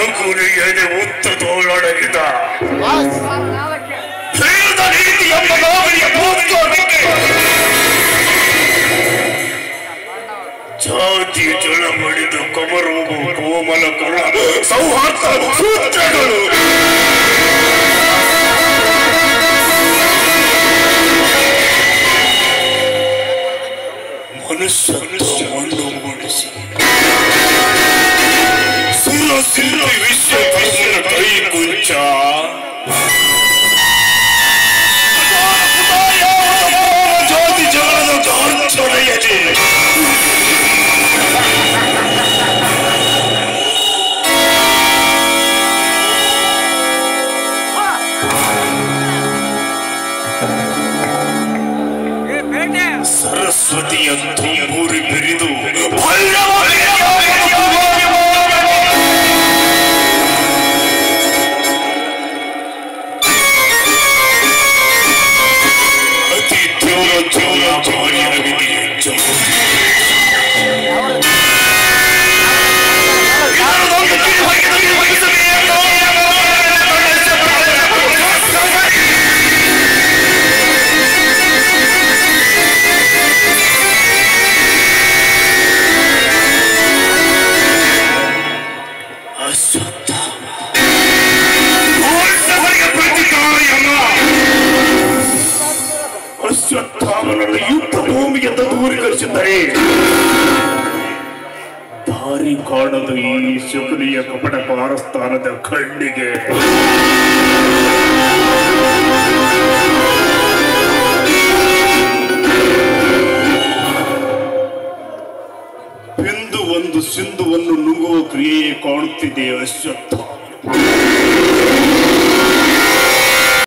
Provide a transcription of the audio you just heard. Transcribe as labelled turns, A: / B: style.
A: ಗುರಿಯದೆ ಒತ್ತು ತೋಳಡಗಿದ ಹೇಳಿದ ನೀತಿ ಎಂಬ ನಾವಿಗೆ ಬೋಧಿಸೋದಕ್ಕೆ ಜಾತಿ ಜಳ ಮಡಿದು ಕಮರೋಗು ಕೋಮಲ ಕರ ಸೌಹಾರ್ದ ಸೂತ್ರಗಳು ಮನುಷ್ಯವನ್ನು ಮೂಡಿಸಿ ಸುರ ಸಿಲ್ಲ ವಿಶ್ವ ಧರ್ಮದ ಕೈ ಕುಂಚ ಜಾತಿ ಜಗಳದ ಗಾಂಚನೆಯದೆ ಸರಸ್ವತಿಯ ತುಂಬೂರಿ ಬೆರಿದು ಅತಿ ತೀವ್ರ ತೀವ್ರ ಕಾರ್ಯವಿದೆ ಅಶ್ವತ್ಥಾಮ ಹೋರಾಟಗಳಿಗೆ ಪ್ರತಿಕಾರಯಲ್ಲ ಅಶ್ವತ್ಥಾಮನನ್ನು ಯುದ್ಧ ಭೂಮಿಗೆ ದೂರೀಕರಿಸಿದ್ದಾರೆ ದಾರಿ ಕಾಣದು ಈ ಶಕುನಿಯ ಕಪಟ ಪಾರಸ್ಥಾನದ ಕಣ್ಣಿಗೆ ಬಿಂದು ಒಂದು ಸಿಂಧುವನ್ನು ನುಂಗುವ ಕ್ರಿಯೆಯೇ ಕಾಣುತ್ತಿದೆ ಅಶ್ವತ್ಥ